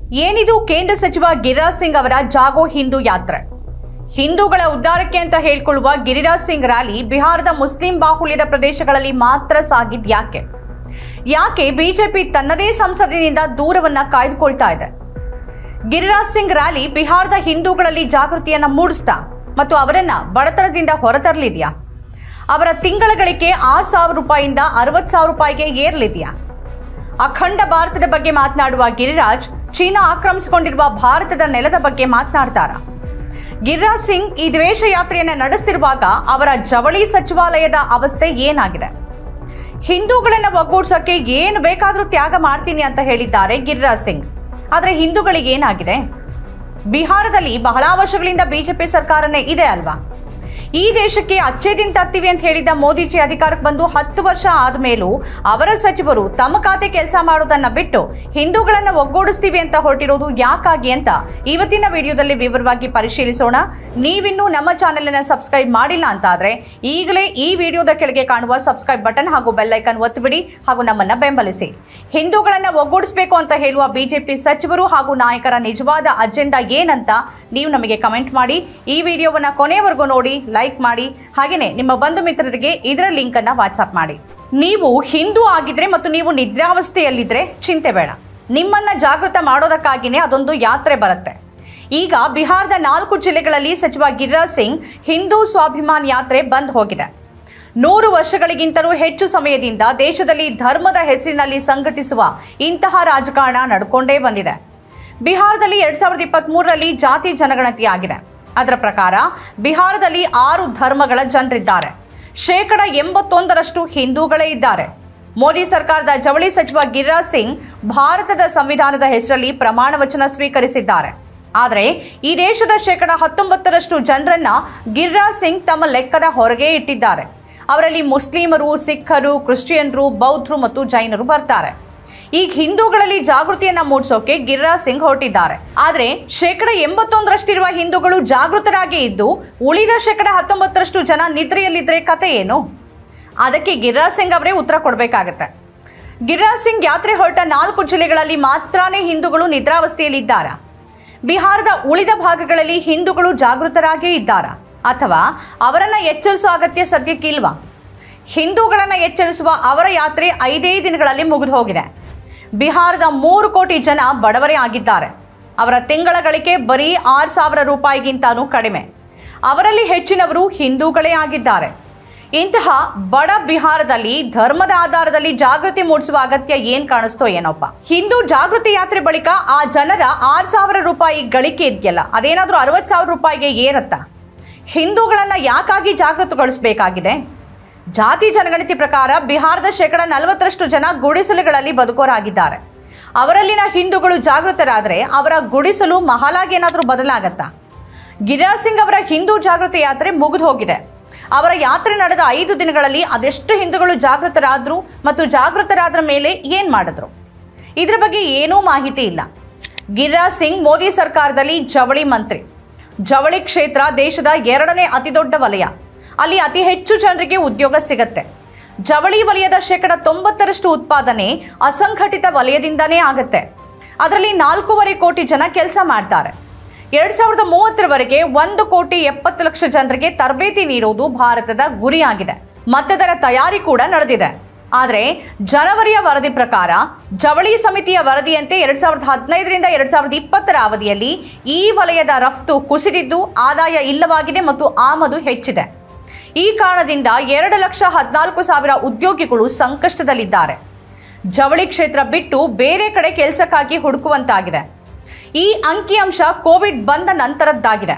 ಏನಿದು ಕೇಂದ್ರ ಸಚಿವ ಗಿರಿರಾಜ್ ಸಿಂಗ್ ಅವರ ಜಾಗೋ ಹಿಂದೂ ಯಾತ್ರೆ ಹಿಂದೂಗಳ ಉದ್ಧಾರಕ್ಕೆ ಅಂತ ಹೇಳ್ಕೊಳ್ಳುವ ಗಿರಿರಾಜ್ ಸಿಂಗ್ ರ್ಯಾಲಿ ಬಿಹಾರದ ಮುಸ್ಲಿಂ ಬಾಹುಳ್ಯದ ಪ್ರದೇಶಗಳಲ್ಲಿ ಮಾತ್ರ ಸಾಗಿದ್ ಯಾಕೆ ಯಾಕೆ ಬಿಜೆಪಿ ತನ್ನದೇ ಸಂಸದಿನಿಂದ ದೂರವನ್ನ ಕಾಯ್ದುಕೊಳ್ತಾ ಇದೆ ಗಿರಿರಾಜ್ ಸಿಂಗ್ ರ್ಯಾಲಿ ಬಿಹಾರದ ಹಿಂದೂಗಳಲ್ಲಿ ಜಾಗೃತಿಯನ್ನ ಮೂಡಿಸ್ತಾ ಮತ್ತು ಅವರನ್ನ ಬಡತನದಿಂದ ಹೊರತರಲಿದೆಯಾ ಅವರ ತಿಂಗಳ ಗಳಿಕೆ ಆರು ಸಾವಿರ ರೂಪಾಯಿಯಿಂದ ಅರವತ್ತು ಸಾವಿರ ರೂಪಾಯಿಗೆ ಏರ್ಲಿದೆಯಾ ಅಖಂಡ ಭಾರತದ ಬಗ್ಗೆ ಮಾತನಾಡುವ ಗಿರಿರಾಜ್ ಚೀನಾ ಆಕ್ರಮಿಸಿಕೊಂಡಿರುವ ಭಾರತದ ನೆಲದ ಬಗ್ಗೆ ಮಾತನಾಡ್ತಾರ ಗಿರಿರಾಜ್ ಸಿಂಗ್ ಈ ದ್ವೇಷ ಯಾತ್ರೆಯನ್ನ ನಡೆಸ್ತಿರುವಾಗ ಅವರ ಜವಳಿ ಸಚಿವಾಲಯದ ಅವಸ್ಥೆ ಏನಾಗಿದೆ ಹಿಂದೂಗಳನ್ನ ಒಗ್ಗೂಡ್ಸಕ್ಕೆ ಏನು ಬೇಕಾದರೂ ತ್ಯಾಗ ಮಾಡ್ತೀನಿ ಅಂತ ಹೇಳಿದ್ದಾರೆ ಗಿರಿರಾಜ್ ಸಿಂಗ್ ಆದರೆ ಹಿಂದೂಗಳಿಗೆ ಏನಾಗಿದೆ ಬಿಹಾರದಲ್ಲಿ ಬಹಳ ವರ್ಷಗಳಿಂದ ಬಿಜೆಪಿ ಸರ್ಕಾರನೇ ಇದೆ ಅಲ್ವಾ ಈ ದೇಶಕ್ಕೆ ಅಚ್ಚೇ ದಿನ ತರ್ತೀವಿ ಅಂತ ಹೇಳಿದ ಮೋದಿಜಿ ಅಧಿಕಾರಕ್ಕೆ ಬಂದು ಹತ್ತು ವರ್ಷ ಆದ್ಮೇಲೂ ಅವರ ಸಚಿವರು ತಮ್ಮ ಖಾತೆ ಕೆಲಸ ಮಾಡೋದನ್ನ ಬಿಟ್ಟು ಹಿಂದೂಗಳನ್ನ ಒಗ್ಗೂಡಿಸ್ತೀವಿ ಅಂತ ಹೊರಟಿರೋದು ಯಾಕಾಗಿ ಅಂತ ಇವತ್ತಿನ ವಿಡಿಯೋದಲ್ಲಿ ವಿವರವಾಗಿ ಪರಿಶೀಲಿಸೋಣ ನೀವಿನ್ನೂ ನಮ್ಮ ಚಾನೆಲ್ ಅನ್ನ ಸಬ್ಸ್ಕ್ರೈಬ್ ಮಾಡಿಲ್ಲ ಅಂತ ಆದ್ರೆ ಈಗಲೇ ಈ ವಿಡಿಯೋದ ಕೆಳಗೆ ಕಾಣುವ ಸಬ್ಸ್ಕ್ರೈಬ್ ಬಟನ್ ಹಾಗೂ ಬೆಲ್ ಐಕನ್ ಒತ್ತಿಬಿಡಿ ಹಾಗೂ ನಮ್ಮನ್ನ ಬೆಂಬಲಿಸಿ ಹಿಂದೂಗಳನ್ನ ಒಗ್ಗೂಡಿಸಬೇಕು ಅಂತ ಹೇಳುವ ಬಿಜೆಪಿ ಸಚಿವರು ಹಾಗೂ ನಾಯಕರ ನಿಜವಾದ ಅಜೆಂಡಾ ಏನಂತ ನೀವು ನಮಗೆ ಕಮೆಂಟ್ ಮಾಡಿ ಈ ವಿಡಿಯೋವನ್ನ ಕೊನೆವರೆಗೂ ನೋಡಿ ಲೈಕ್ ಮಾಡಿ ಹಾಗೇನೆ ನಿಮ್ಮ ಬಂಧು ಮಿತ್ರರಿಗೆ ಇದರ ಲಿಂಕ್ ಅನ್ನ ವಾಟ್ಸ್ಆಪ್ ಮಾಡಿ ನೀವು ಹಿಂದೂ ಆಗಿದ್ರೆ ಮತ್ತು ನೀವು ನಿದ್ರಾವಸ್ಥೆಯಲ್ಲಿದ್ರೆ ಚಿಂತೆ ಬೇಡ ನಿಮ್ಮನ್ನ ಜಾಗೃತ ಮಾಡೋದಕ್ಕಾಗಿನೇ ಅದೊಂದು ಯಾತ್ರೆ ಬರುತ್ತೆ ಈಗ ಬಿಹಾರದ ನಾಲ್ಕು ಜಿಲ್ಲೆಗಳಲ್ಲಿ ಸಚಿವ ಗಿರಿರಾಜ್ ಸಿಂಗ್ ಹಿಂದೂ ಸ್ವಾಭಿಮಾನ್ ಯಾತ್ರೆ ಬಂದ್ ಹೋಗಿದೆ ನೂರು ವರ್ಷಗಳಿಗಿಂತಲೂ ಹೆಚ್ಚು ಸಮಯದಿಂದ ದೇಶದಲ್ಲಿ ಧರ್ಮದ ಹೆಸರಿನಲ್ಲಿ ಸಂಘಟಿಸುವ ಇಂತಹ ರಾಜಕಾರಣ ನಡ್ಕೊಂಡೇ ಬಂದಿದೆ ಬಿಹಾರದಲ್ಲಿ ಎರಡ್ ಸಾವಿರದ ಇಪ್ಪತ್ತ್ ಮೂರರಲ್ಲಿ ಜಾತಿ ಜನಗಣತಿ ಆಗಿದೆ ಅದರ ಪ್ರಕಾರ ಬಿಹಾರದಲ್ಲಿ ಆರು ಧರ್ಮಗಳ ಜನರಿದ್ದಾರೆ ಶೇಕಡ ಎಂಬತ್ತೊಂದರಷ್ಟು ಹಿಂದೂಗಳೇ ಇದ್ದಾರೆ ಮೋದಿ ಸರ್ಕಾರದ ಜವಳಿ ಸಚಿವ ಗಿರಿರಾಜ್ ಸಿಂಗ್ ಭಾರತದ ಸಂವಿಧಾನದ ಹೆಸರಲ್ಲಿ ಪ್ರಮಾಣ ವಚನ ಸ್ವೀಕರಿಸಿದ್ದಾರೆ ಆದರೆ ಈ ದೇಶದ ಶೇಕಡ ಹತ್ತೊಂಬತ್ತರಷ್ಟು ಜನರನ್ನ ಗಿರಿರಾಜ್ ಸಿಂಗ್ ತಮ್ಮ ಲೆಕ್ಕದ ಹೊರಗೆ ಇಟ್ಟಿದ್ದಾರೆ ಅವರಲ್ಲಿ ಮುಸ್ಲಿಮರು ಸಿಖ್ಖರು ಕ್ರಿಶ್ಚಿಯನ್ರು ಬೌದ್ಧರು ಮತ್ತು ಜೈನರು ಬರ್ತಾರೆ ಈಗ ಹಿಂದೂಗಳಲ್ಲಿ ಜಾಗೃತಿಯನ್ನ ಮೂಡಿಸೋಕೆ ಗಿರಿರಾಜ್ ಸಿಂಗ್ ಹೊರಟಿದ್ದಾರೆ ಆದ್ರೆ ಶೇಕಡ ಎಂಬತ್ತೊಂದರಷ್ಟಿರುವ ಹಿಂದೂಗಳು ಜಾಗೃತರಾಗಿ ಇದ್ದು ಉಳಿದ ಶೇಕಡ ಹತ್ತೊಂಬತ್ತರಷ್ಟು ಜನ ನಿದ್ರೆಯಲ್ಲಿದ್ರೆ ಕತೆ ಏನು ಅದಕ್ಕೆ ಗಿರಿರಾಜ್ ಸಿಂಗ್ ಅವರೇ ಉತ್ತರ ಕೊಡಬೇಕಾಗತ್ತೆ ಗಿರಿರಾಜ್ ಸಿಂಗ್ ಯಾತ್ರೆ ಹೊರಟ ನಾಲ್ಕು ಜಿಲ್ಲೆಗಳಲ್ಲಿ ಮಾತ್ರಾನೇ ಹಿಂದೂಗಳು ನಿದ್ರಾವಸ್ಥೆಯಲ್ಲಿದ್ದಾರಾ ಬಿಹಾರದ ಉಳಿದ ಭಾಗಗಳಲ್ಲಿ ಹಿಂದೂಗಳು ಜಾಗೃತರಾಗೇ ಇದ್ದಾರಾ ಅಥವಾ ಅವರನ್ನ ಎಚ್ಚರಿಸುವ ಅಗತ್ಯ ಸದ್ಯಕ್ಕಿಲ್ವಾ ಹಿಂದೂಗಳನ್ನ ಎಚ್ಚರಿಸುವ ಅವರ ಯಾತ್ರೆ ಐದೇ ದಿನಗಳಲ್ಲಿ ಮುಗಿದು ಹೋಗಿದೆ ಬಿಹಾರದ ಮೂರು ಕೋಟಿ ಜನ ಬಡವರೇ ಆಗಿದ್ದಾರೆ ಅವರ ತಿಂಗಳ ಗಳಿಕೆ ಬರೀ ಆರು ಸಾವಿರ ರೂಪಾಯಿಗಿಂತನೂ ಕಡಿಮೆ ಅವರಲ್ಲಿ ಹೆಚ್ಚಿನವರು ಹಿಂದೂಗಳೇ ಆಗಿದ್ದಾರೆ ಇಂತಹ ಬಡ ಬಿಹಾರದಲ್ಲಿ ಧರ್ಮದ ಆಧಾರದಲ್ಲಿ ಜಾಗೃತಿ ಮೂಡಿಸುವ ಅಗತ್ಯ ಏನ್ ಕಾಣಿಸ್ತೋ ಏನೋಪ್ಪ ಹಿಂದೂ ಜಾಗೃತಿ ಯಾತ್ರೆ ಬಳಿಕ ಆ ಜನರ ಆರ್ ಸಾವಿರ ರೂಪಾಯಿ ಗಳಿಕೆ ಇದೆಯಲ್ಲ ಅದೇನಾದ್ರೂ ಅರವತ್ ಸಾವಿರ ರೂಪಾಯಿಗೆ ಏರತ್ತಾ ಹಿಂದೂಗಳನ್ನ ಯಾಕಾಗಿ ಜಾಗೃತಗೊಳಿಸಬೇಕಾಗಿದೆ ಜಾತಿ ಜನಗಣತಿ ಪ್ರಕಾರ ಬಿಹಾರದ ಶೇಕಡ ನಲವತ್ತರಷ್ಟು ಜನ ಗುಡಿಸಲುಗಳಲ್ಲಿ ಬದುಕೋರಾಗಿದ್ದಾರೆ ಅವರಲ್ಲಿನ ಹಿಂದೂಗಳು ಜಾಗೃತರಾದರೆ ಅವರ ಗುಡಿಸಲು ಮಹಲಾಗಿ ಏನಾದರೂ ಬದಲಾಗತ್ತಾ ಗಿರಿರಾಜ್ ಸಿಂಗ್ ಅವರ ಹಿಂದೂ ಜಾಗೃತಿ ಯಾತ್ರೆ ಮುಗಿದು ಹೋಗಿದೆ ಅವರ ಯಾತ್ರೆ ನಡೆದ ಐದು ದಿನಗಳಲ್ಲಿ ಅದೆಷ್ಟು ಹಿಂದೂಗಳು ಜಾಗೃತರಾದ್ರು ಮತ್ತು ಜಾಗೃತರಾದ್ರ ಮೇಲೆ ಏನ್ ಮಾಡಿದ್ರು ಇದ್ರ ಬಗ್ಗೆ ಏನೂ ಮಾಹಿತಿ ಇಲ್ಲ ಗಿರಿರಾಜ್ ಸಿಂಗ್ ಮೋದಿ ಸರ್ಕಾರದಲ್ಲಿ ಜವಳಿ ಮಂತ್ರಿ ಜವಳಿ ಕ್ಷೇತ್ರ ದೇಶದ ಎರಡನೇ ಅತಿದೊಡ್ಡ ವಲಯ ಅಲ್ಲಿ ಅತಿ ಹೆಚ್ಚು ಜನರಿಗೆ ಉದ್ಯೋಗ ಸಿಗತ್ತೆ ಜವಳಿ ವಲಯದ ಶೇಕಡ ತೊಂಬತ್ತರಷ್ಟು ಉತ್ಪಾದನೆ ಅಸಂಘಟಿತ ವಲಯದಿಂದನೇ ಆಗತ್ತೆ ಅದರಲ್ಲಿ ನಾಲ್ಕೂವರೆ ಕೋಟಿ ಜನ ಕೆಲಸ ಮಾಡ್ತಾರೆ ಎರಡ್ ಸಾವಿರದ ಮೂವತ್ತರವರೆಗೆ ಒಂದು ಕೋಟಿ ಎಪ್ಪತ್ತು ಲಕ್ಷ ಜನರಿಗೆ ತರಬೇತಿ ನೀಡುವುದು ಭಾರತದ ಗುರಿಯಾಗಿದೆ ಮತ್ತದರ ತಯಾರಿ ಕೂಡ ನಡೆದಿದೆ ಆದರೆ ಜನವರಿಯ ವರದಿ ಪ್ರಕಾರ ಜವಳಿ ಸಮಿತಿಯ ವರದಿಯಂತೆ ಎರಡ್ ಸಾವಿರದ ಹದಿನೈದರಿಂದ ಎರಡ್ ಸಾವಿರದ ಇಪ್ಪತ್ತರ ಅವಧಿಯಲ್ಲಿ ಈ ವಲಯದ ರಫ್ತು ಕುಸಿದಿದ್ದು ಆದಾಯ ಇಲ್ಲವಾಗಿದೆ ಮತ್ತು ಆಮದು ಹೆಚ್ಚಿದೆ ಈ ಕಾರಣದಿಂದ ಎರಡು ಲಕ್ಷ ಹದಿನಾಲ್ಕು ಸಾವಿರ ಉದ್ಯೋಗಿಗಳು ಸಂಕಷ್ಟದಲ್ಲಿದ್ದಾರೆ ಜವಳಿ ಕ್ಷೇತ್ರ ಬಿಟ್ಟು ಬೇರೆ ಕಡೆ ಕೆಲಸಕ್ಕಾಗಿ ಹುಡುಕುವಂತಾಗಿದೆ ಈ ಅಂಕಿಅಂಶ ಕೋವಿಡ್ ಬಂದ ನಂತರದ್ದಾಗಿದೆ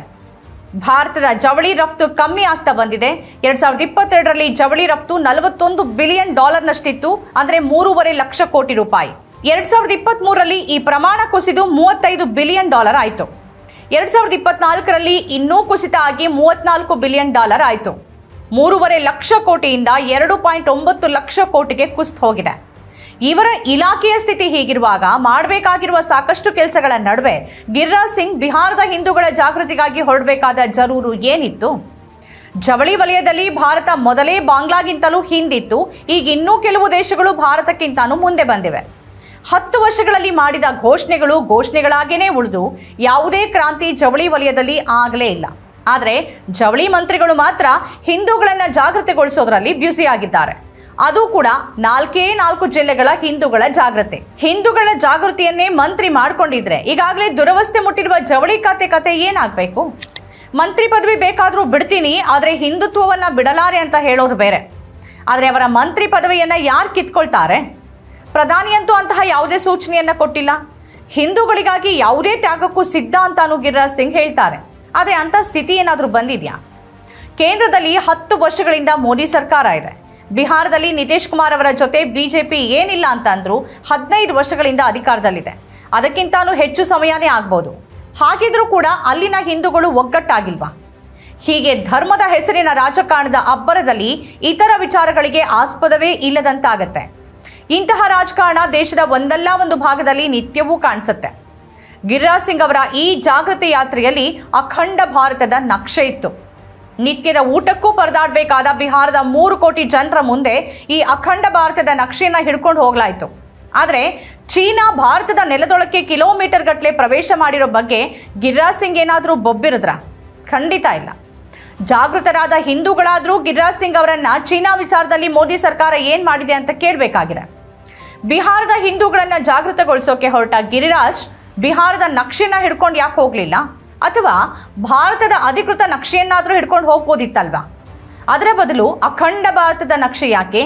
ಭಾರತದ ಜವಳಿ ರಫ್ತು ಕಮ್ಮಿ ಆಗ್ತಾ ಬಂದಿದೆ ಎರಡ್ ಸಾವಿರದ ಇಪ್ಪತ್ತೆರಡರಲ್ಲಿ ಜವಳಿ ರಫ್ತು ನಲವತ್ತೊಂದು ಬಿಲಿಯನ್ ಡಾಲರ್ನಷ್ಟಿತ್ತು ಅಂದ್ರೆ ಮೂರುವರೆ ಲಕ್ಷ ಕೋಟಿ ರೂಪಾಯಿ ಎರಡ್ ಸಾವಿರದ ಇಪ್ಪತ್ತ್ ಮೂರರಲ್ಲಿ ಈ ಪ್ರಮಾಣ ಕುಸಿದು ಮೂವತ್ತೈದು ಬಿಲಿಯನ್ ಡಾಲರ್ ಆಯಿತು ಎರಡ್ ಸಾವಿರದ ಇಪ್ಪತ್ನಾಲ್ಕರಲ್ಲಿ ಇನ್ನೂ ಕುಸಿತ ಆಗಿ ಮೂವತ್ನಾಲ್ಕು ಬಿಲಿಯನ್ ಡಾಲರ್ ಆಯಿತು ಮೂರುವರೆ ಲಕ್ಷ ಕೋಟಿಯಿಂದ ಎರಡು ಪಾಯಿಂಟ್ ಒಂಬತ್ತು ಲಕ್ಷ ಕೋಟಿಗೆ ಕುಸಿದು ಹೋಗಿದೆ ಇವರ ಇಲಾಖೆಯ ಸ್ಥಿತಿ ಹೀಗಿರುವಾಗ ಮಾಡಬೇಕಾಗಿರುವ ಸಾಕಷ್ಟು ಕೆಲಸಗಳ ನಡುವೆ ಗಿರಿರಾಜ್ ಸಿಂಗ್ ಬಿಹಾರದ ಹಿಂದೂಗಳ ಜಾಗೃತಿಗಾಗಿ ಹೊರಡಬೇಕಾದ ಜರೂರು ಏನಿತ್ತು ಜವಳಿ ವಲಯದಲ್ಲಿ ಭಾರತ ಮೊದಲೇ ಬಾಂಗ್ಲಾಗಿಂತಲೂ ಹಿಂದಿತ್ತು ಈಗ ಇನ್ನೂ ಕೆಲವು ದೇಶಗಳು ಭಾರತಕ್ಕಿಂತಾನೂ ಮುಂದೆ ಬಂದಿವೆ ಹತ್ತು ವರ್ಷಗಳಲ್ಲಿ ಮಾಡಿದ ಘೋಷಣೆಗಳು ಘೋಷಣೆಗಳಾಗೇನೆ ಉಳಿದು ಯಾವುದೇ ಕ್ರಾಂತಿ ಜವಳಿ ವಲಯದಲ್ಲಿ ಆಗಲೇ ಇಲ್ಲ ಆದರೆ ಜವಳಿ ಮಂತ್ರಿಗಳು ಮಾತ್ರ ಹಿಂದೂಗಳನ್ನ ಜಾಗೃತಿಗೊಳಿಸೋದ್ರಲ್ಲಿ ಬ್ಯುಸಿಯಾಗಿದ್ದಾರೆ ಅದು ಕೂಡ ನಾಲ್ಕೇ ನಾಲ್ಕು ಜಿಲ್ಲೆಗಳ ಹಿಂದೂಗಳ ಜಾಗೃತಿ ಹಿಂದೂಗಳ ಜಾಗೃತಿಯನ್ನೇ ಮಂತ್ರಿ ಮಾಡ್ಕೊಂಡಿದ್ರೆ ಈಗಾಗಲೇ ದುರವಸ್ಥೆ ಮುಟ್ಟಿರುವ ಜವಳಿ ಖಾತೆ ಕತೆ ಏನಾಗಬೇಕು ಮಂತ್ರಿ ಪದವಿ ಬೇಕಾದರೂ ಬಿಡ್ತೀನಿ ಆದರೆ ಹಿಂದುತ್ವವನ್ನ ಬಿಡಲಾರೆ ಅಂತ ಹೇಳೋರು ಬೇರೆ ಆದರೆ ಅವರ ಮಂತ್ರಿ ಪದವಿಯನ್ನ ಯಾರು ಕಿತ್ಕೊಳ್ತಾರೆ ಪ್ರಧಾನಿಯಂತೂ ಅಂತಹ ಯಾವುದೇ ಸೂಚನೆಯನ್ನ ಕೊಟ್ಟಿಲ್ಲ ಹಿಂದೂಗಳಿಗಾಗಿ ಯಾವುದೇ ತ್ಯಾಗಕ್ಕೂ ಸಿದ್ಧ ಅಂತಾನು ಗಿರಿರಾಜ್ ಸಿಂಗ್ ಹೇಳ್ತಾರೆ ಆದರೆ ಅಂತ ಸ್ಥಿತಿ ಏನಾದರೂ ಬಂದಿದ್ಯಾ ಕೇಂದ್ರದಲ್ಲಿ ಹತ್ತು ವರ್ಷಗಳಿಂದ ಮೋದಿ ಸರ್ಕಾರ ಇದೆ ಬಿಹಾರದಲ್ಲಿ ನಿತೀಶ್ ಕುಮಾರ್ ಅವರ ಜೊತೆ ಬಿಜೆಪಿ ಏನಿಲ್ಲ ಅಂತ ಅಂದ್ರು ಹದಿನೈದು ವರ್ಷಗಳಿಂದ ಅಧಿಕಾರದಲ್ಲಿದೆ ಅದಕ್ಕಿಂತಾನು ಹೆಚ್ಚು ಸಮಯನೇ ಆಗ್ಬೋದು ಹಾಗಿದ್ರೂ ಕೂಡ ಅಲ್ಲಿನ ಹಿಂದೂಗಳು ಒಗ್ಗಟ್ಟಾಗಿಲ್ವಾ ಹೀಗೆ ಧರ್ಮದ ಹೆಸರಿನ ರಾಜಕಾರಣದ ಅಬ್ಬರದಲ್ಲಿ ಇತರ ವಿಚಾರಗಳಿಗೆ ಆಸ್ಪದವೇ ಇಲ್ಲದಂತಾಗತ್ತೆ ಇಂತಹ ರಾಜಕಾರಣ ದೇಶದ ಒಂದಲ್ಲ ಒಂದು ಭಾಗದಲ್ಲಿ ನಿತ್ಯವೂ ಕಾಣಿಸುತ್ತೆ ಗಿರಿರಾಜ್ ಸಿಂಗ್ ಅವರ ಈ ಜಾಗೃತಿ ಯಾತ್ರೆಯಲ್ಲಿ ಅಖಂಡ ಭಾರತದ ನಕ್ಷೆ ಇತ್ತು ನಿತ್ಯದ ಊಟಕ್ಕೂ ಪರದಾಡಬೇಕಾದ ಬಿಹಾರದ ಮೂರು ಕೋಟಿ ಜನರ ಮುಂದೆ ಈ ಅಖಂಡ ಭಾರತದ ನಕ್ಷೆಯನ್ನ ಹಿಡ್ಕೊಂಡು ಹೋಗ್ಲಾಯ್ತು ಆದರೆ ಚೀನಾ ಭಾರತದ ನೆಲದೊಳಕ್ಕೆ ಕಿಲೋಮೀಟರ್ ಗಟ್ಟಲೆ ಪ್ರವೇಶ ಮಾಡಿರೋ ಬಗ್ಗೆ ಗಿರಿರಾಜ್ ಸಿಂಗ್ ಏನಾದರೂ ಬೊಬ್ಬಿರಿದ್ರ ಖಂಡಿತ ಇಲ್ಲ ಜಾಗೃತರಾದ ಹಿಂದೂಗಳಾದರೂ ಗಿರಿರಾಜ್ ಸಿಂಗ್ ಅವರನ್ನ ಚೀನಾ ವಿಚಾರದಲ್ಲಿ ಮೋದಿ ಸರ್ಕಾರ ಏನ್ ಮಾಡಿದೆ ಅಂತ ಕೇಳಬೇಕಾಗಿದೆ ಬಿಹಾರದ ಹಿಂದೂಗಳನ್ನ ಜಾಗೃತಗೊಳಿಸೋಕೆ ಹೊರಟ ಗಿರಿರಾಜ್ ಬಿಹಾರದ ನಕ್ಷೆನ ಹಿಡ್ಕೊಂಡು ಯಾಕೆ ಹೋಗ್ಲಿಲ್ಲ ಅಥವಾ ಭಾರತದ ಅಧಿಕೃತ ನಕ್ಷೆಯನ್ನಾದರೂ ಹಿಡ್ಕೊಂಡು ಹೋಗ್ಬೋದಿತ್ತಲ್ವಾ ಅದರ ಬದಲು ಅಖಂಡ ಭಾರತದ ನಕ್ಷೆ ಯಾಕೆ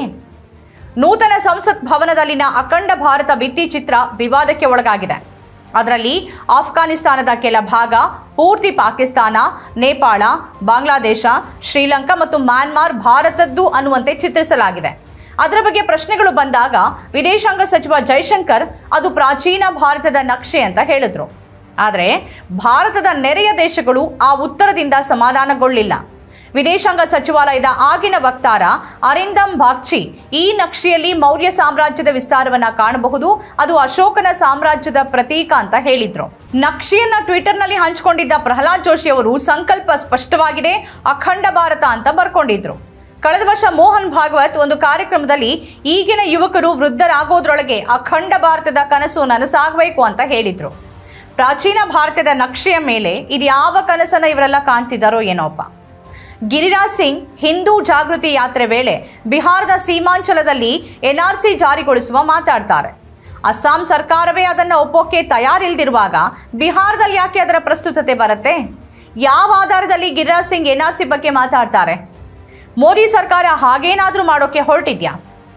ನೂತನ ಸಂಸತ್ ಭವನದಲ್ಲಿನ ಅಖಂಡ ಭಾರತ ಭಿತ್ತಿ ಚಿತ್ರ ವಿವಾದಕ್ಕೆ ಒಳಗಾಗಿದೆ ಅದರಲ್ಲಿ ಆಫ್ಘಾನಿಸ್ತಾನದ ಕೆಲ ಭಾಗ ಪೂರ್ತಿ ಪಾಕಿಸ್ತಾನ ನೇಪಾಳ ಬಾಂಗ್ಲಾದೇಶ ಶ್ರೀಲಂಕಾ ಮತ್ತು ಮ್ಯಾನ್ಮಾರ್ ಭಾರತದ್ದು ಅನ್ನುವಂತೆ ಚಿತ್ರಿಸಲಾಗಿದೆ ಅದರ ಬಗ್ಗೆ ಪ್ರಶ್ನೆಗಳು ಬಂದಾಗ ವಿದೇಶಾಂಗ ಸಚಿವ ಜೈಶಂಕರ್ ಅದು ಪ್ರಾಚೀನ ಭಾರತದ ನಕ್ಷೆ ಅಂತ ಹೇಳಿದ್ರು ಆದರೆ ಭಾರತದ ನೆರೆಯ ದೇಶಗಳು ಆ ಉತ್ತರದಿಂದ ಸಮಾಧಾನಗೊಳ್ಳಿಲ್ಲ ವಿದೇಶಾಂಗ ಸಚಿವಾಲಯದ ಆಗಿನ ವಕ್ತಾರ ಅರಿಂದಮ್ ಬಾಗ್ಚಿ ಈ ನಕ್ಷೆಯಲ್ಲಿ ಮೌರ್ಯ ಸಾಮ್ರಾಜ್ಯದ ವಿಸ್ತಾರವನ್ನ ಕಾಣಬಹುದು ಅದು ಅಶೋಕನ ಸಾಮ್ರಾಜ್ಯದ ಪ್ರತೀಕ ಅಂತ ಹೇಳಿದ್ರು ನಕ್ಷೆಯನ್ನ ಟ್ವಿಟರ್ನಲ್ಲಿ ಹಂಚಿಕೊಂಡಿದ್ದ ಪ್ರಹ್ಲಾದ್ ಜೋಶಿ ಅವರು ಸಂಕಲ್ಪ ಸ್ಪಷ್ಟವಾಗಿದೆ ಅಖಂಡ ಭಾರತ ಅಂತ ಬರ್ಕೊಂಡಿದ್ರು ಕಳೆದ ವರ್ಷ ಮೋಹನ್ ಭಾಗವತ್ ಒಂದು ಕಾರ್ಯಕ್ರಮದಲ್ಲಿ ಈಗಿನ ಯುವಕರು ವೃದ್ಧರಾಗೋದ್ರೊಳಗೆ ಅಖಂಡ ಭಾರತದ ಕನಸು ನನಸಾಗಬೇಕು ಅಂತ ಹೇಳಿದ್ರು ಪ್ರಾಚೀನ ಭಾರತದ ನಕ್ಷೆಯ ಮೇಲೆ ಇದ್ಯಾವ ಕನಸನ್ನ ಇವರೆಲ್ಲ ಕಾಣ್ತಿದ್ದಾರೋ ಏನೋಪ್ಪ ಗಿರಿರಾಜ್ ಸಿಂಗ್ ಹಿಂದೂ ಜಾಗೃತಿ ಯಾತ್ರೆ ವೇಳೆ ಬಿಹಾರದ ಸೀಮಾಂಚಲದಲ್ಲಿ ಎನ್ಆರ್ಸಿ ಜಾರಿಗೊಳಿಸುವ ಮಾತಾಡ್ತಾರೆ ಅಸ್ಸಾಂ ಸರ್ಕಾರವೇ ಅದನ್ನು ಒಪ್ಪೋಕೆ ತಯಾರಿಲ್ದಿರುವಾಗ ಬಿಹಾರದಲ್ಲಿ ಯಾಕೆ ಅದರ ಪ್ರಸ್ತುತತೆ ಬರುತ್ತೆ ಯಾವ ಆಧಾರದಲ್ಲಿ ಗಿರಿರಾಜ್ ಸಿಂಗ್ ಎನ್ಆರ್ಸಿ ಬಗ್ಗೆ ಮಾತಾಡ್ತಾರೆ ಮೋದಿ ಸರ್ಕಾರ ಹಾಗೇನಾದರೂ ಮಾಡೋಕೆ ಹೊರಟಿದ್ಯಾ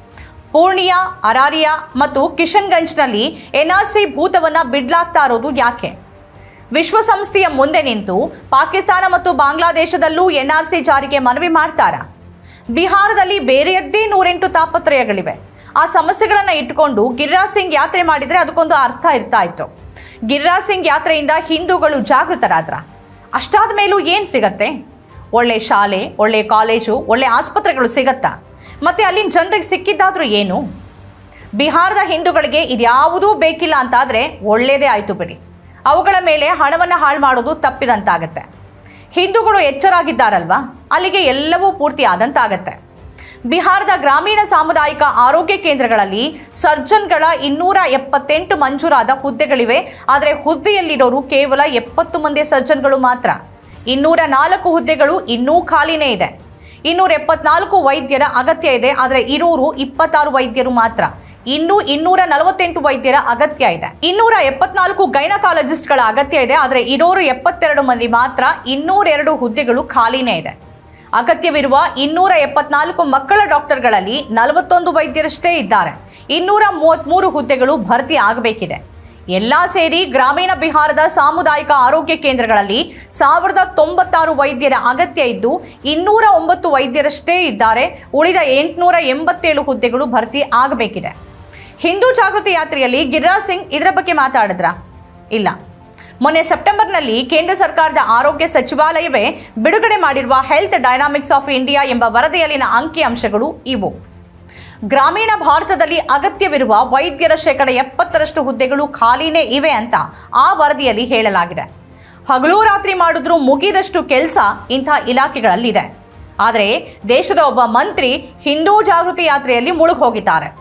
ಪೂರ್ಣಿಯಾ ಅರಾರಿಯಾ ಮತ್ತು ಕಿಶನ್ಗಂಜ್ನಲ್ಲಿ ಎನ್ಆರ್ಸಿ ಭೂತವನ್ನ ಬಿಡ್ಲಾಗ್ತಾ ಇರೋದು ಯಾಕೆ ವಿಶ್ವಸಂಸ್ಥೆಯ ಮುಂದೆ ನಿಂತು ಪಾಕಿಸ್ತಾನ ಮತ್ತು ಬಾಂಗ್ಲಾದೇಶದಲ್ಲೂ ಎನ್ಆರ್ಸಿ ಜಾರಿಗೆ ಮನವಿ ಮಾಡ್ತಾರಾ ಬಿಹಾರದಲ್ಲಿ ಬೇರೆಯದ್ದೇ ನೂರೆಂಟು ತಾಪತ್ರಯಗಳಿವೆ ಆ ಸಮಸ್ಯೆಗಳನ್ನ ಇಟ್ಕೊಂಡು ಗಿರಿರಾಜ್ ಸಿಂಗ್ ಯಾತ್ರೆ ಮಾಡಿದ್ರೆ ಅದಕ್ಕೊಂದು ಅರ್ಥ ಇರ್ತಾ ಇತ್ತು ಗಿರಿರಾಜ್ ಸಿಂಗ್ ಯಾತ್ರೆಯಿಂದ ಹಿಂದೂಗಳು ಜಾಗೃತರಾದ್ರ ಅಷ್ಟಾದ ಮೇಲೂ ಏನ್ ಸಿಗತ್ತೆ ಒಳ್ಳೆ ಶಾಲೆ ಒಳ್ಳೆ ಕಾಲೇಜು ಒಳ್ಳೆ ಆಸ್ಪತ್ರೆಗಳು ಸಿಗತ್ತಾ ಮತ್ತೆ ಅಲ್ಲಿನ ಜನರಿಗೆ ಸಿಕ್ಕಿದ್ದಾದ್ರೂ ಏನು ಬಿಹಾರದ ಹಿಂದೂಗಳಿಗೆ ಇದ್ಯಾವುದೂ ಬೇಕಿಲ್ಲ ಅಂತಾದ್ರೆ ಒಳ್ಳೇದೇ ಆಯ್ತು ಬಿಡಿ ಅವುಗಳ ಮೇಲೆ ಹಣವನ್ನು ಹಾಳು ಮಾಡೋದು ತಪ್ಪಿದಂತಾಗತ್ತೆ ಹಿಂದೂಗಳು ಎಚ್ಚರಾಗಿದ್ದಾರಲ್ವಾ ಅಲ್ಲಿಗೆ ಎಲ್ಲವೂ ಪೂರ್ತಿ ಆದಂತಾಗತ್ತೆ ಬಿಹಾರದ ಗ್ರಾಮೀಣ ಸಾಮುದಾಯಿಕ ಆರೋಗ್ಯ ಕೇಂದ್ರಗಳಲ್ಲಿ ಸರ್ಜನ್ಗಳ ಇನ್ನೂರ ಎಪ್ಪತ್ತೆಂಟು ಮಂಜೂರಾದ ಹುದ್ದೆಗಳಿವೆ ಆದರೆ ಹುದ್ದೆಯಲ್ಲಿರೋರು ಕೇವಲ ಎಪ್ಪತ್ತು ಮಂದಿ ಸರ್ಜನ್ಗಳು ಮಾತ್ರ ಇನ್ನೂರ ನಾಲ್ಕು ಹುದ್ದೆಗಳು ಇನ್ನೂ ಖಾಲಿನೇ ಇದೆ ಇನ್ನೂರ ಎಪ್ಪತ್ನಾಲ್ಕು ವೈದ್ಯರ ಅಗತ್ಯ ಇದೆ ಆದರೆ ಇರೋರು ಇಪ್ಪತ್ತಾರು ವೈದ್ಯರು ಮಾತ್ರ ಇನ್ನು ಇನ್ನೂರ ನಲವತ್ತೆಂಟು ವೈದ್ಯರ ಅಗತ್ಯ ಇದೆ ಇನ್ನೂರ ಎಪ್ಪತ್ನಾಲ್ಕು ಗೈನಕಾಲಜಿಸ್ಟ್ಗಳ ಅಗತ್ಯ ಇದೆ ಆದರೆ ಇರೋರು ಎಪ್ಪತ್ತೆರಡು ಮಂದಿ ಮಾತ್ರ ಇನ್ನೂರೆರಡು ಹುದ್ದೆಗಳು ಖಾಲಿನೇ ಇದೆ ಅಗತ್ಯವಿರುವ ಇನ್ನೂರ ಎಪ್ಪತ್ನಾಲ್ಕು ಮಕ್ಕಳ ಡಾಕ್ಟರ್ಗಳಲ್ಲಿ ನಲವತ್ತೊಂದು ವೈದ್ಯರಷ್ಟೇ ಇದ್ದಾರೆ ಇನ್ನೂರ ಮೂವತ್ಮೂರು ಹುದ್ದೆಗಳು ಭರ್ತಿ ಆಗಬೇಕಿದೆ ಎಲ್ಲಾ ಸೇರಿ ಗ್ರಾಮೀಣ ಬಿಹಾರದ ಸಾಮುದಾಯಿಕ ಆರೋಗ್ಯ ಕೇಂದ್ರಗಳಲ್ಲಿ ಸಾವಿರದ ತೊಂಬತ್ತಾರು ವೈದ್ಯರ ಅಗತ್ಯ ಇದ್ದು ಇನ್ನೂರ ಒಂಬತ್ತು ವೈದ್ಯರಷ್ಟೇ ಇದ್ದಾರೆ ಉಳಿದ ಎಂಟುನೂರ ಎಂಬತ್ತೇಳು ಹುದ್ದೆಗಳು ಭರ್ತಿ ಆಗಬೇಕಿದೆ ಹಿಂದೂ ಜಾಗೃತಿ ಯಾತ್ರೆಯಲ್ಲಿ ಗಿರಿರಾಜ್ ಸಿಂಗ್ ಇದರ ಬಗ್ಗೆ ಮಾತಾಡಿದ್ರ ಇಲ್ಲ ಮೊನ್ನೆ ಸೆಪ್ಟೆಂಬರ್ನಲ್ಲಿ ಕೇಂದ್ರ ಸರ್ಕಾರದ ಆರೋಗ್ಯ ಸಚಿವಾಲಯವೇ ಬಿಡುಗಡೆ ಮಾಡಿರುವ ಹೆಲ್ತ್ ಡೈನಾಮಿಕ್ಸ್ ಆಫ್ ಇಂಡಿಯಾ ಎಂಬ ವರದಿಯಲ್ಲಿನ ಅಂಕಿಅಂಶಗಳು ಇವು ಗ್ರಾಮೀಣ ಭಾರತದಲ್ಲಿ ಅಗತ್ಯವಿರುವ ವೈದ್ಯರ ಶೇಕಡ ಎಪ್ಪತ್ತರಷ್ಟು ಹುದ್ದೆಗಳು ಖಾಲಿನೇ ಇವೆ ಅಂತ ಆ ವರದಿಯಲ್ಲಿ ಹೇಳಲಾಗಿದೆ ಹಗಲು ರಾತ್ರಿ ಮಾಡಿದ್ರೂ ಮುಗಿದಷ್ಟು ಕೆಲಸ ಇಂಥ ಇಲಾಖೆಗಳಲ್ಲಿದೆ ಆದರೆ ದೇಶದ ಒಬ್ಬ ಮಂತ್ರಿ ಹಿಂದೂ ಜಾಗೃತಿ ಯಾತ್ರೆಯಲ್ಲಿ ಮುಳುಗಿ ಹೋಗಿದ್ದಾರೆ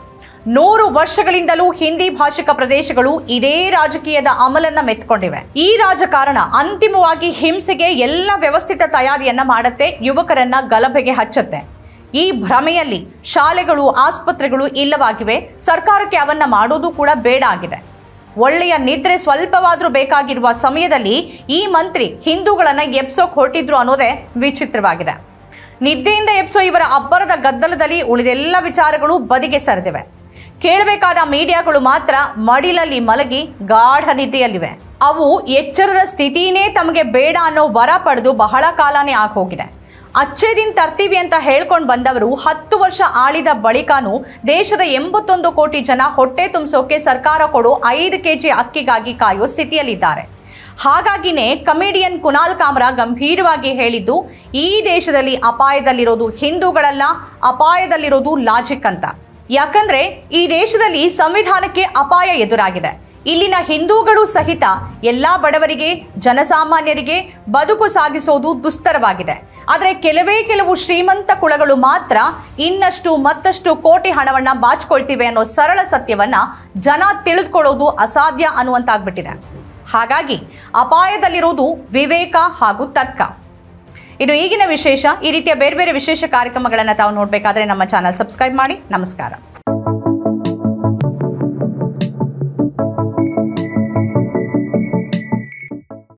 ನೂರು ವರ್ಷಗಳಿಂದಲೂ ಹಿಂದಿ ಭಾಷಿಕ ಪ್ರದೇಶಗಳು ಇದೇ ರಾಜಕೀಯದ ಅಮಲನ್ನ ಮೆತ್ಕೊಂಡಿವೆ ಈ ರಾಜಕಾರಣ ಅಂತಿಮವಾಗಿ ಹಿಂಸೆಗೆ ಎಲ್ಲ ವ್ಯವಸ್ಥಿತ ತಯಾರಿಯನ್ನ ಮಾಡುತ್ತೆ ಯುವಕರನ್ನ ಗಲಭೆಗೆ ಹಚ್ಚುತ್ತೆ ಈ ಭ್ರಮೆಯಲ್ಲಿ ಶಾಲೆಗಳು ಆಸ್ಪತ್ರೆಗಳು ಇಲ್ಲವಾಗಿವೆ ಸರ್ಕಾರಕ್ಕೆ ಅವನ್ನ ಮಾಡೋದು ಕೂಡ ಬೇಡ ಆಗಿದೆ ಒಳ್ಳೆಯ ನಿದ್ರೆ ಸ್ವಲ್ಪವಾದ್ರೂ ಬೇಕಾಗಿರುವ ಸಮಯದಲ್ಲಿ ಈ ಮಂತ್ರಿ ಹಿಂದೂಗಳನ್ನ ಎಪ್ಸೋಕ್ ಹೊರಟಿದ್ರು ಅನ್ನೋದೇ ವಿಚಿತ್ರವಾಗಿದೆ ನಿದ್ದೆಯಿಂದ ಎಪ್ಸೋ ಇವರ ಅಬ್ಬರದ ಗದ್ದಲದಲ್ಲಿ ಉಳಿದೆಲ್ಲ ವಿಚಾರಗಳು ಬದಿಗೆ ಸರಿದಿವೆ ಕೇಳಬೇಕಾದ ಮೀಡಿಯಾಗಳು ಮಾತ್ರ ಮಡಿಲಲ್ಲಿ ಮಲಗಿ ಗಾಢ ನಿದ್ದೆಯಲ್ಲಿವೆ ಅವು ಎಚ್ಚರದ ಸ್ಥಿತಿನೇ ತಮಗೆ ಬೇಡ ಅನ್ನೋ ವರ ಪಡೆದು ಬಹಳ ಕಾಲನೇ ಆಗೋಗಿದೆ ಅಚ್ಚೇ ದಿನ್ ತರ್ತೀವಿ ಅಂತ ಹೇಳ್ಕೊಂಡು ಬಂದವರು ಹತ್ತು ವರ್ಷ ಆಳಿದ ಬಳಿಕನೂ ದೇಶದ ಎಂಬತ್ತೊಂದು ಕೋಟಿ ಜನ ಹೊಟ್ಟೆ ತುಂಬಿಸೋಕೆ ಸರ್ಕಾರ ಕೊಡೋ ಐದು ಕೆಜಿ ಅಕ್ಕಿಗಾಗಿ ಕಾಯೋ ಸ್ಥಿತಿಯಲ್ಲಿದ್ದಾರೆ ಹಾಗಾಗಿನೇ ಕಮಿಡಿಯನ್ ಕುನಾಲ್ ಕಾಮ್ರಾ ಗಂಭೀರವಾಗಿ ಹೇಳಿದ್ದು ಈ ದೇಶದಲ್ಲಿ ಅಪಾಯದಲ್ಲಿರೋದು ಹಿಂದೂಗಳಲ್ಲ ಅಪಾಯದಲ್ಲಿರೋದು ಲಾಜಿಕ್ ಅಂತ ಯಾಕಂದ್ರೆ ಈ ದೇಶದಲ್ಲಿ ಸಂವಿಧಾನಕ್ಕೆ ಅಪಾಯ ಎದುರಾಗಿದೆ ಇಲ್ಲಿನ ಹಿಂದೂಗಳು ಸಹಿತ ಎಲ್ಲಾ ಬಡವರಿಗೆ ಜನಸಾಮಾನ್ಯರಿಗೆ ಬದುಕು ಸಾಗಿಸೋದು ದುಸ್ತರವಾಗಿದೆ ಆದರೆ ಕೆಲವೇ ಕೆಲವು ಶ್ರೀಮಂತ ಕುಳಗಳು ಮಾತ್ರ ಇನ್ನಷ್ಟು ಮತ್ತಷ್ಟು ಕೋಟಿ ಹಣವನ್ನ ಬಾಚ್ಕೊಳ್ತಿವೆ ಅನ್ನೋ ಸರಳ ಸತ್ಯವನ್ನ ಜನ ತಿಳಿದುಕೊಳ್ಳೋದು ಅಸಾಧ್ಯ ಅನ್ನುವಂತಾಗ್ಬಿಟ್ಟಿದೆ ಹಾಗಾಗಿ ಅಪಾಯದಲ್ಲಿರುವುದು ವಿವೇಕ ಹಾಗೂ ತರ್ಕ ಇದು ಈಗಿನ ವಿಶೇಷ ಈ ರೀತಿಯ ಬೇರೆ ಬೇರೆ ವಿಶೇಷ ಕಾರ್ಯಕ್ರಮಗಳನ್ನು ತಾವು ನೋಡಬೇಕಾದ್ರೆ ನಮ್ಮ ಚಾನಲ್ ಸಬ್ಸ್ಕ್ರೈಬ್ ಮಾಡಿ ನಮಸ್ಕಾರ